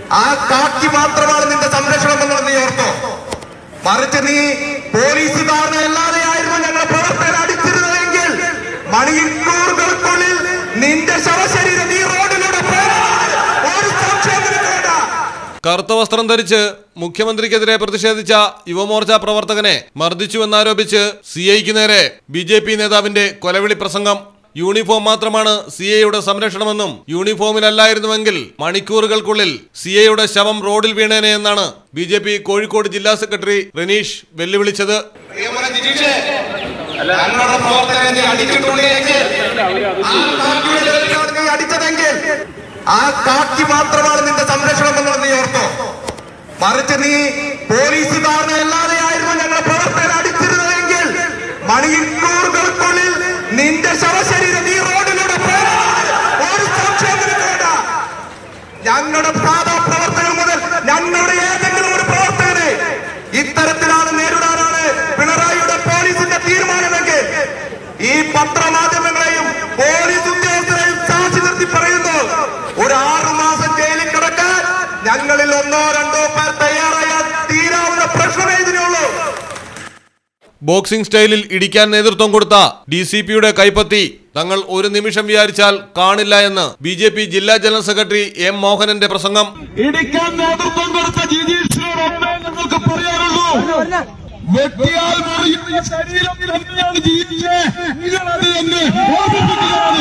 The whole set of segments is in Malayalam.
ആ കാക്കി മാത്രമാണ് നിന്റെ സംരക്ഷണം എന്നുള്ളത് നീ ഓർത്തോ മറിച്ച് നീ പോലീസുകാരനെ അല്ലാതെയായിരുന്നു ഞങ്ങൾ പ്രവർത്തകർ അടിച്ചിരുന്നതെങ്കിൽ മണിക്കൂറുകൾക്കുള്ളിൽ നിന്റെ ശവശരീരം നീ റോഡിലൂടെ പോയാൽ ഒരു സംശയം നിനക്ക് വേണ്ട കറുത്ത വസ്ത്രം ധരിച്ച് മുഖ്യമന്ത്രിക്കെതിരെ പ്രതിഷേധിച്ച യുവമോർച്ച പ്രവർത്തകനെ മർദ്ദിച്ചുവെന്നാരോപിച്ച് സി ഐക്ക് നേരെ ബി ജെ പി നേതാവിന്റെ കൊലവിളി പ്രസംഗം യൂണിഫോം മാത്രമാണ് സി ഐയുടെ സംരക്ഷണമെന്നും യൂണിഫോമിലല്ലായിരുന്നുവെങ്കിൽ മണിക്കൂറുകൾക്കുള്ളിൽ സി ഐയുടെ ശവം റോഡിൽ വീണേനെ എന്നാണ് ബി ജെ പി കോഴിക്കോട് ജില്ലാ സെക്രട്ടറി റനീഷ് വെല്ലുവിളിച്ചത് പ്രിയമുള്ള ജിജീഷേ, ഞങ്ങളുടെ പ്രവർത്തകരെ നീ അടിച്ചിട്ടുണ്ടെങ്കിൽ ആ കാക്കിയുടെ പേരിലാണ് നീ അടിച്ചതെങ്കിൽ ആ കാക്കി മാത്രമാണ് നിന്റെ സംരക്ഷണം എന്നുള്ളത് നീ ഓർത്തോ മറിച്ച് നീ പോലീസുകാരനെ അല്ലാതെയായിരുന്നു ഞങ്ങൾ പ്രവർത്തകർ അടിച്ചിരുന്നതെങ്കിൽ മണിക്കൂറുകൾക്കുള്ളിൽ നിന്റെ ശവശരീരം നീ റോഡിലൂടെ പോയാൽ ഒരു സംശയം നിനക്ക് വേണ്ട ഞങ്ങളുടെ സാധാ പ്രവർത്തകർ മുതൽ ഞങ്ങളുടെ ഏതെങ്കിലും ഒരു പ്രവർത്തകനെ ഇത്തരത്തിലാണ് നേരിടാനാണ് പിണറായിയുടെ പോലീസിന്റെ തീരുമാനമെങ്കിൽ ഈ പത്രമാധ്യമങ്ങളെയും പോലീസ് ഉദ്യോഗസ്ഥരെയും സാക്ഷി നിർത്തി പറയുന്നു ഒരു ആറു മാസം ജയിലിൽ കിടക്കാൻ ഞങ്ങളിൽ ഒന്നോ രണ്ടോ പേർ തയ്യാറായാൽ തീരാവുന്ന പ്രശ്നമേ ഇതിനുള്ളൂ ബോക്സിംഗ് സ്റ്റൈലിൽ ഇടിക്കാൻ നേതൃത്വം കൊടുത്ത ഡി സി പിയുടെ കൈപ്പത്തി തങ്ങൾ ഒരു നിമിഷം വിചാരിച്ചാൽ കാണില്ല എന്ന് ബി ജെ പി ജില്ലാ ജനറൽ സെക്രട്ടറി എം മോഹനന്റെ പ്രസംഗം ഇടിക്കാൻ നേതൃത്വം കൊടുത്ത ജിജീഷിനോട് ഒന്നേ ഞങ്ങൾക്ക് പറയാനുള്ളൂ വെട്ടിയാൽ മുറിയുന്ന ഈ ശരീരം തന്നെയാണ് ജിജീഷെ നിങ്ങളത് എന്ന് ഓർമ്മിപ്പിക്കുകയാണ്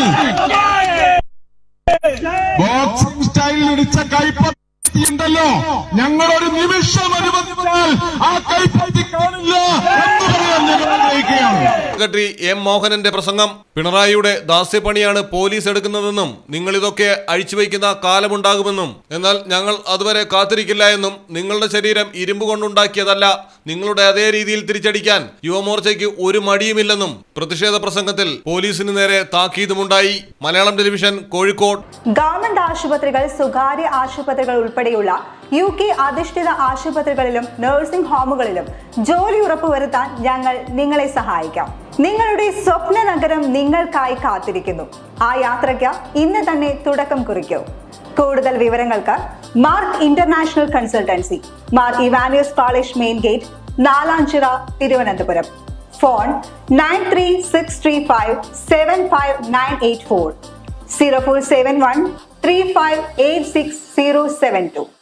ബോക്സിംഗ് സ്റ്റൈലിൽ ഇടിച്ച കൈപ്പത്തി ഉണ്ടല്ലോ ഞങ്ങളൊരു നിമിഷം അനുവദിച്ചാൽ ആ കൈപ്പത്തി കാണില്ല എന്ന് പറയാൻ ഞങ്ങൾ ആഗ്രഹിക്കുകയാണ് സെക്രട്ടറി എം മോഹനന്റെ പ്രസംഗം പിണറായിയുടെ ദാസ്യപ്പണിയാണ് പോലീസ് എടുക്കുന്നതെന്നും നിങ്ങൾ ഇതൊക്കെ അഴിച്ചുവയ്ക്കുന്ന കാലമുണ്ടാകുമെന്നും എന്നാൽ ഞങ്ങൾ അതുവരെ കാത്തിരിക്കില്ല എന്നും നിങ്ങളുടെ ശരീരം ഇരുമ്പ് കൊണ്ടുണ്ടാക്കിയതല്ല നിങ്ങളുടെ അതേ രീതിയിൽ തിരിച്ചടിക്കാൻ യുവമോർച്ചയ്ക്ക് ഒരു മടിയുമില്ലെന്നും പ്രതിഷേധ പ്രസംഗത്തിൽ പോലീസിന് നേരെ താക്കീതുമുണ്ടായി മലയാളം ടെലിവിഷൻ കോഴിക്കോട് ഗവൺമെന്റ് ആശുപത്രികൾ സ്വകാര്യ ആശുപത്രികൾ ഉൾപ്പെടെയുള്ള യു കെ അധിഷ്ഠിത ആശുപത്രികളിലും നഴ്സിംഗ് ഹോമുകളിലും ജോലി ഉറപ്പുവരുത്താൻ ഞങ്ങൾ നിങ്ങളെ സഹായിക്കാം നിങ്ങളുടെ സ്വപ്ന നഗരം നിങ്ങൾക്കായി കാത്തിരിക്കുന്നു ആ യാത്രയ്ക്ക് ഇന്ന് തന്നെ തുടക്കം കുറിക്കൂ കൂടുതൽ വിവരങ്ങൾക്ക് Mark international consultancy Mar Ivanios college main gate Nalanchira Thiruvananthapuram phone nine three six three five seven five nine eight four zero four seven one three five eight six zero seven to